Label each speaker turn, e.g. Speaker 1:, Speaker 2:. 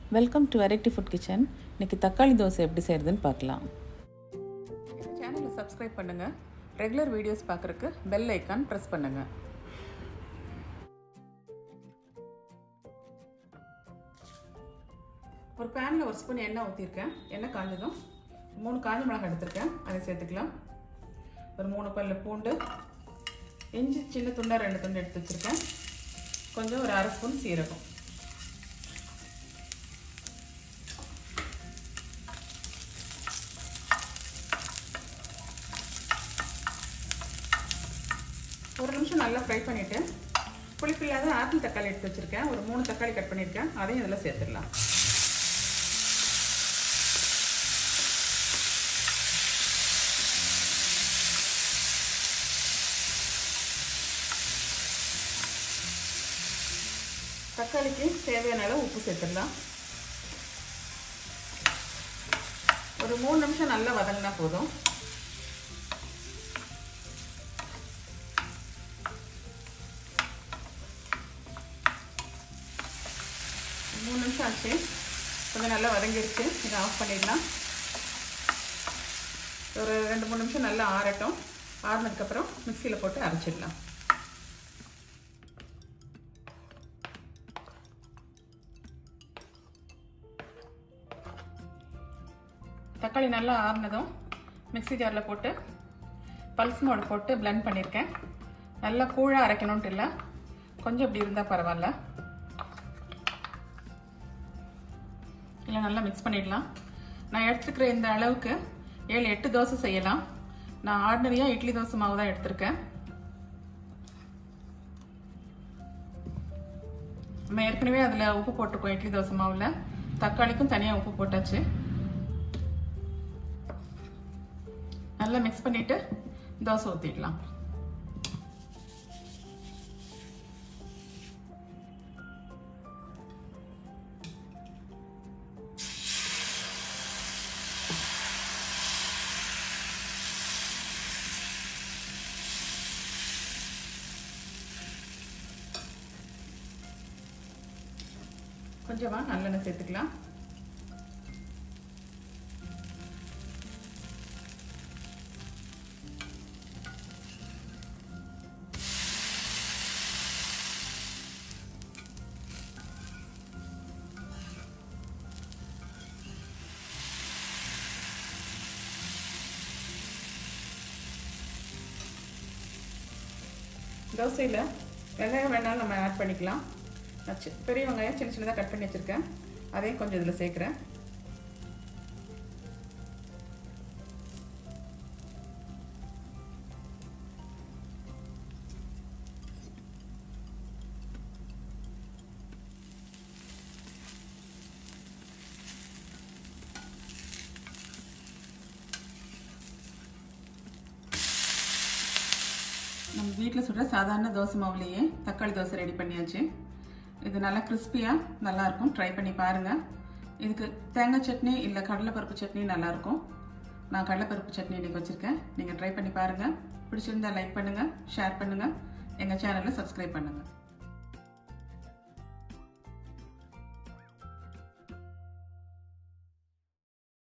Speaker 1: welcome to variety food kitchen இன்னைக்கு தக்காளி தோசை எப்படி செய்கிறதுன்னு பார்க்கலாம் சேனலை சப்ஸ்கிரைப் பண்ணுங்கள் ரெகுலர் வீடியோஸ் பார்க்குறக்கு பெல் ஐக்கான் ப்ரெஸ் பண்ணுங்கள் ஒரு பேனில் ஒரு ஸ்பூன் எண்ணெய் ஊற்றிருக்கேன் எண்ணெய் காஞ்சதும் மூணு காஞ்ச மிளகாய் எடுத்திருக்கேன் அதை சேர்த்துக்கலாம் ஒரு மூணு பல்லு பூண்டு இஞ்சி சின்ன துண்டாக ரெண்டு துண்டு எடுத்து வச்சுருக்கேன் கொஞ்சம் ஒரு அரை ஸ்பூன் சீரகம் ஒரு நிமிஷம் நல்லா ஃப்ரை பண்ணிவிட்டு புளிப்பு இல்லாத ஆப்பிள் தக்காளி எடுத்து வச்சுருக்கேன் ஒரு மூணு தக்காளி கட் பண்ணியிருக்கேன் அதையும் இதில் சேர்த்துடலாம் தக்காளிக்கு தேவையான அளவு உப்பு சேர்த்துடலாம் ஒரு மூணு நிமிஷம் நல்லா வதங்கினா போதும் மூணு நிமிஷம் ஆச்சு கொஞ்சம் நல்லா வதங்கிடுச்சு இதை ஆஃப் பண்ணிடலாம் ஒரு ரெண்டு மூணு நிமிஷம் நல்லா ஆறட்டும் ஆறினதுக்கப்புறம் மிக்சியில் போட்டு அரைச்சிடலாம் தக்காளி நல்லா ஆறினதும் மிக்சி ஜாரில் போட்டு பல்ஸ் மோடு போட்டு பிளெண்ட் பண்ணியிருக்கேன் நல்லா கூழாக அரைக்கணுன்ட்டு இல்லை கொஞ்சம் இப்படி இருந்தால் பரவாயில்ல இல்லை நல்லா மிக்ஸ் பண்ணிடலாம் நான் எடுத்துக்கிற இந்த அளவுக்கு ஏழு எட்டு தோசை செய்யலாம் நான் ஆர்டினரியாக இட்லி தோசை மாவு தான் எடுத்திருக்கேன் நம்ம ஏற்கனவே அதில் உப்பு போட்டிருக்கோம் இட்லி தோசை மாவில் தக்காளிக்கும் தனியாக உப்பு போட்டாச்சு நல்லா மிக்ஸ் பண்ணிவிட்டு தோசை ஊற்றிடலாம் கொஞ்சமாக நல்லெண்ணெய் சேர்த்துக்கலாம் தோசையில் வெங்காயம் வேணாலும் நம்ம ஆட் பண்ணிக்கலாம் பெரிய வெங்காயம் சின்ன சின்னதாக கட் பண்ணி வச்சுருக்கேன் அதையும் கொஞ்சம் இதில் சேர்க்குறேன் நம்ம வீட்டில் சுடுற சாதாரண தோசை மாவுலேயே தக்காளி தோசை ரெடி பண்ணியாச்சு இது நல்லா கிறிஸ்பியாக நல்லாயிருக்கும் ட்ரை பண்ணி பாருங்கள் இதுக்கு தேங்காய் சட்னி இல்லை கடலைப்பருப்பு சட்னி நல்லாயிருக்கும் நான் கடலைப்பருப்பு சட்னி இன்றைக்கி வச்சுருக்கேன் நீங்கள் ட்ரை பண்ணி பாருங்கள் பிடிச்சிருந்தா லைக் பண்ணுங்கள் ஷேர் பண்ணுங்கள் எங்கள் சேனலை சப்ஸ்கிரைப் பண்ணுங்கள்